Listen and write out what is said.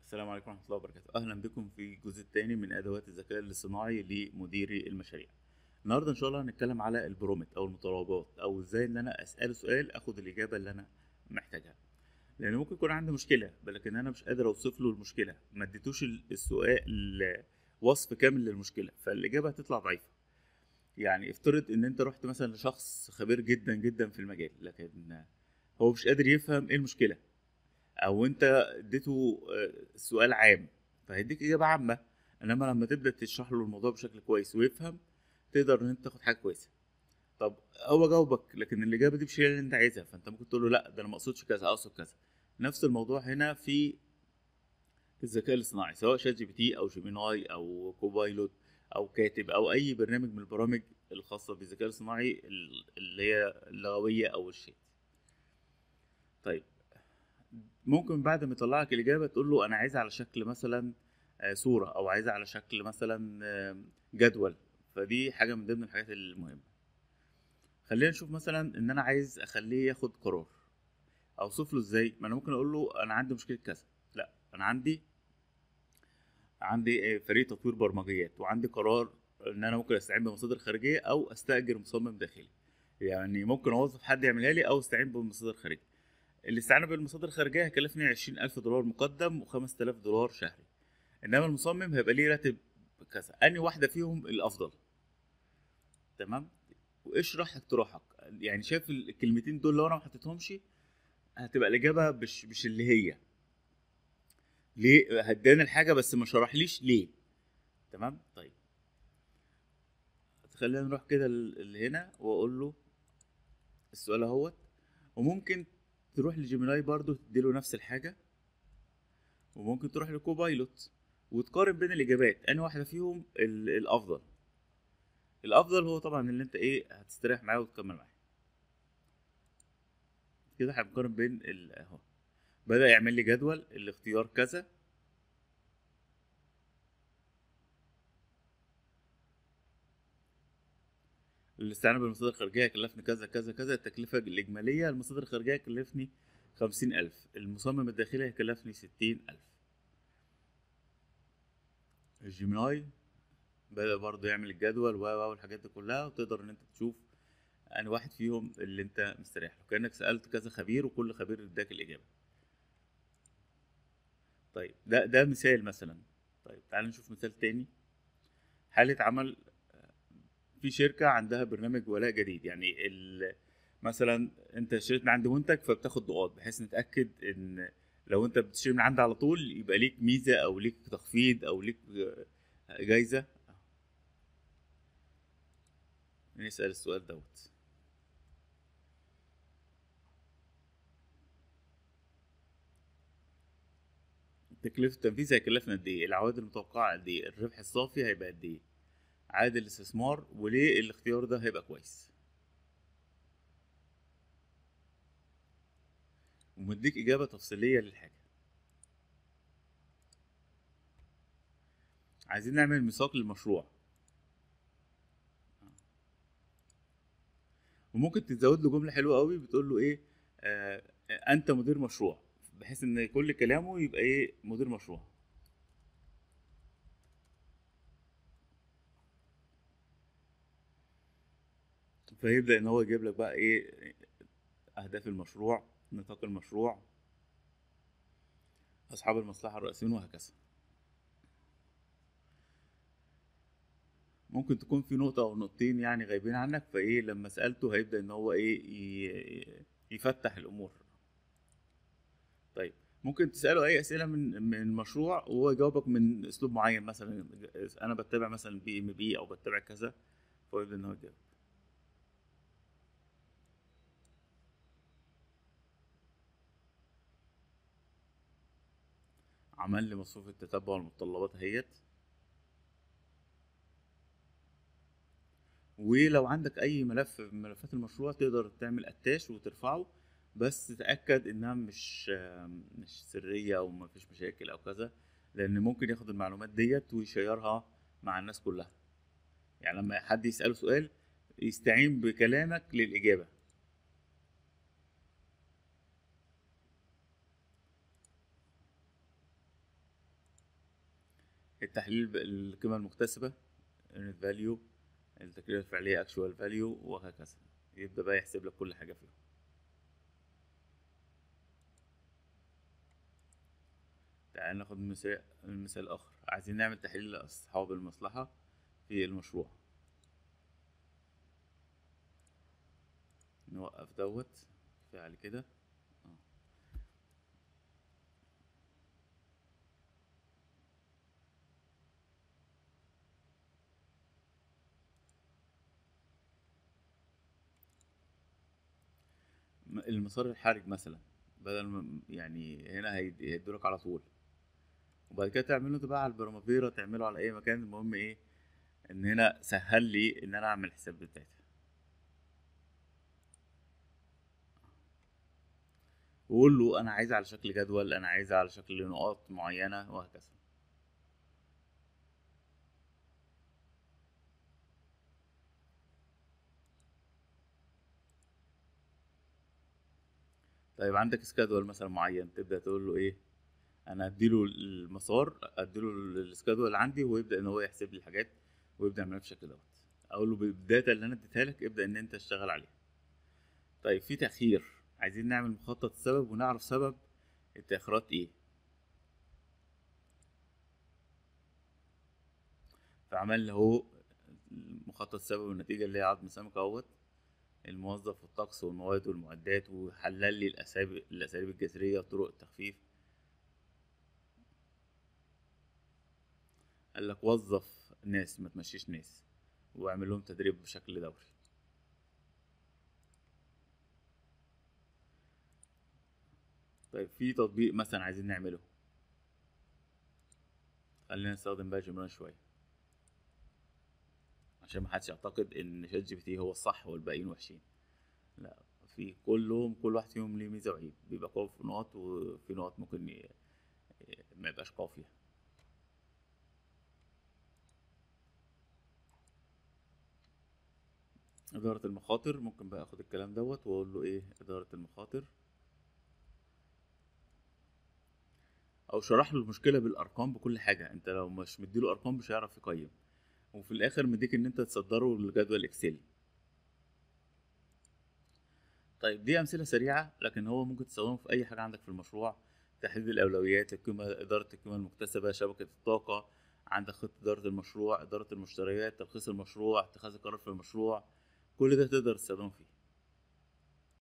السلام عليكم ورحمة الله وبركاته أهلا بكم في الجزء الثاني من أدوات الذكاء الاصطناعي لمديري المشاريع النهاردة إن شاء الله هنتكلم على البرومت أو المطالبات أو إزاي إن أنا أسأله سؤال أخد الإجابة اللي أنا محتاجها لأن ممكن يكون عندي مشكلة لكن أنا مش قادر أوصف له المشكلة ما اديتوش السؤال وصف كامل للمشكلة فالإجابة هتطلع ضعيفة يعني افترض إن أنت رحت مثلا لشخص خبير جدا جدا في المجال لكن هو مش قادر يفهم إيه المشكلة او انت اديته سؤال عام فهيديك اجابه عامه انما لما تبدا تشرح له الموضوع بشكل كويس ويفهم تقدر ان انت تاخد حاجه كويسه طب هو جاوبك لكن الاجابه دي مش هي اللي انت عايزها فانت ممكن تقول له لا ده انا ما اقصدش كذا اقصد كذا نفس الموضوع هنا في الذكاء الاصطناعي سواء شات جي بي تي او جيميناي او كوبايلوت او كاتب او اي برنامج من البرامج الخاصه بالذكاء الاصطناعي اللي هي اللغويه او الشات طيب ممكن بعد ما يطلع لك الاجابه تقول له انا عايز على شكل مثلا صوره او عايز على شكل مثلا جدول فدي حاجه من ضمن الحاجات المهمه خلينا نشوف مثلا ان انا عايز اخليه ياخد قرار اوصف له ازاي ما انا ممكن اقول له انا عندي مشكله كذا لا انا عندي عندي فريق تطوير برمجيات وعندي قرار ان انا ممكن استعين بمصادر خارجيه او استاجر مصمم داخلي يعني ممكن اوظف حد يعملها لي او استعين بمصادر خارجيه الاستعانة بالمصادر الخارجية هيكلفني عشرين ألف دولار مقدم وخمس تلاف دولار شهري إنما المصمم هيبقى ليه راتب كذا أنهي واحدة فيهم الأفضل تمام واشرح اقتراحك يعني شايف الكلمتين دول لو أنا ما حطيتهمش هتبقى الإجابة مش مش اللي هي ليه هداني الحاجة بس ما شرحليش ليه تمام طيب خلينا نروح كده اللي هنا وأقول له السؤال اهوت وممكن تروح لجيميناي برضو تديله نفس الحاجة وممكن تروح لكوبايلوت وتقارن بين الإجابات أنهي واحدة فيهم الأفضل الأفضل هو طبعا اللي أنت إيه هتستريح معاه وتكمل معاه كده هنقارن بين أهو بدأ يعمل لي جدول الاختيار كذا الاستعانة بالمصادر الخارجية كلفني كذا كذا كذا التكلفة الإجمالية المصادر الخارجية كلفني خمسين ألف المصمم الداخلي هيكلفني ستين ألف الجيميناي بدأ برضه يعمل الجدول و والحاجات دي كلها وتقدر إن أنت تشوف أنهي واحد فيهم اللي أنت مستريح له كأنك سألت كذا خبير وكل خبير اداك الإجابة طيب ده ده مثال مثلا طيب تعال نشوف مثال تاني حالة عمل في شركه عندها برنامج ولاء جديد يعني مثلا انت اشتريت من عندي منتج فبتاخد نقاط بحيث نتاكد ان لو انت بتشتري من عندي على طول يبقى ليك ميزه او ليك تخفيض او ليك جايزه نسال السؤال دوت تكلفة التنفيذ هيكلفنا قد ايه؟ العوائد المتوقعة قد ايه؟ الربح الصافي هيبقى قد ايه؟ عائد الاستثمار وليه الاختيار ده هيبقى كويس ومديك إجابة تفصيلية للحاجة عايزين نعمل ميثاق للمشروع وممكن تزود له جملة حلوة قوي بتقول له ايه آه انت مدير مشروع بحيث ان كل كلامه يبقى ايه مدير مشروع فيبدا ان هو يجيب لك بقى ايه اهداف المشروع نطاق المشروع اصحاب المصلحه الرئيسيين وهكذا ممكن تكون في نقطة أو نقطتين يعني غايبين عنك فإيه لما سألته هيبدأ إن هو إيه يفتح الأمور. طيب ممكن تسأله أي أسئلة من من المشروع وهو يجاوبك من أسلوب معين مثلا أنا بتابع مثلا بي إم بي أو بتابع كذا فيبدأ إن هو يجاوب. عمل لي مصروف التتبع والمتطلبات اهيت ولو عندك اي ملف من ملفات المشروع تقدر تعمل اتاش وترفعه بس تتاكد انها مش مش سريه او ما فيش مشاكل او كذا لان ممكن ياخد المعلومات ديت ويشيرها مع الناس كلها يعني لما حد يساله سؤال يستعين بكلامك للاجابه التحليل بالقيمة المكتسبة unit value التكلفة الفعلية actual value وهكذا يبدأ بقى يحسب لك كل حاجة فيهم تعال ناخد مثال مثال آخر عايزين نعمل تحليل لأصحاب المصلحة في المشروع نوقف دوت فعل كده آه. م- المسار الحرج مثلا بدل ما يعني هنا هيد- هيدولك على طول وبعد كده تعمله ده بقى على البرامافيرا تعمله على اي مكان المهم ايه ان هنا سهل لي ان انا اعمل الحساب بتاعتها وقول له انا عايزها على شكل جدول انا عايزها على شكل نقاط معينة وهكذا طيب عندك سكادول مثلا معين تبدأ تقول له ايه انا اديله المسار اديله السكادول اللي عندي ويبدأ ان هو يحسب لي الحاجات ويبدأ يعملها بالشكل دوت اقول له بالداتا اللي انا اديتها لك ابدأ ان انت تشتغل عليها طيب في تأخير عايزين نعمل مخطط السبب ونعرف سبب التأخيرات ايه فعمل اهو مخطط السبب والنتيجة اللي هي عظم سمك اهوت الموظف والطقس والمواد والمعدات وحلل لي الأساليب الأساليب الجذرية وطرق التخفيف قال لك وظف ناس ما تمشيش ناس واعمل لهم تدريب بشكل دوري طيب في تطبيق مثلا عايزين نعمله خلينا نستخدم بقى جمران شوية عشان محدش يعتقد ان شات جي بي تي هو الصح والباقيين وحشين لا في كلهم كل واحد فيهم ليه ميزة وعيب بيبقى قوي في نقط وفي نقط ممكن ي... ما يبقاش قوي فيها إدارة المخاطر ممكن بقى أخد الكلام دوت وأقول له إيه إدارة المخاطر أو شرح له المشكلة بالأرقام بكل حاجة أنت لو مش مديله أرقام مش هيعرف يقيم وفي الآخر مديك إن أنت تصدره لجدول إكسل طيب دي أمثلة سريعة لكن هو ممكن تستخدمه في أي حاجة عندك في المشروع تحديد الأولويات القيمة إدارة القيمة المكتسبة شبكة الطاقة عندك خطة إدارة المشروع إدارة المشتريات تلخيص المشروع اتخاذ القرار في المشروع كل ده تقدر تستخدمه فيه